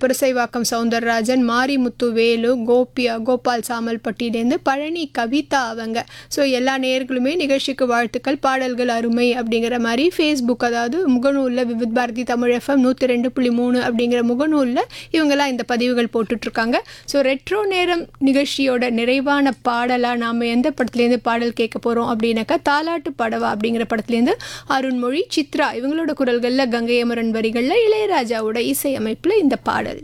புரசைவாக்கம் சவுந்தரராஜன் மாரிமுத்து வேலு கோபியா கோபால் சாமல்பட்டியிலேருந்து பழனி கவிதா அவங்க ஸோ எல்லா நேயர்களுமே நிகழ்ச்சிக்கு வாழ்த்துக்கள் பாடல்கள் அருமை அப்படிங்கிற மாதிரி ஃபேஸ்புக் அதாவது முகநூலில் விவித் பாரதி தமிழ் எஃப்எம் நூற்றி ரெண்டு புள்ளி மூணு அப்படிங்கிற முகநூலில் இவங்கெல்லாம் இந்த பதிவுகள் போட்டுட்ருக்காங்க ஸோ ரெட்ரோ நேரம் நிகழ்ச்சியோட நிறைவான பாடலாக நாம் எந்த படத்துலேருந்து பாடல் கேட்க போகிறோம் அப்படின்னாக்கா தாலாட்டு படவா அப்படிங்கிற படத்துலேருந்து அருண்மொழி சித்ரா இவங்களோட குரல்களில் கங்கை அமரன் வரிகளில் இளையராஜாவோட இசையமைப்பில் இந்த பாடல்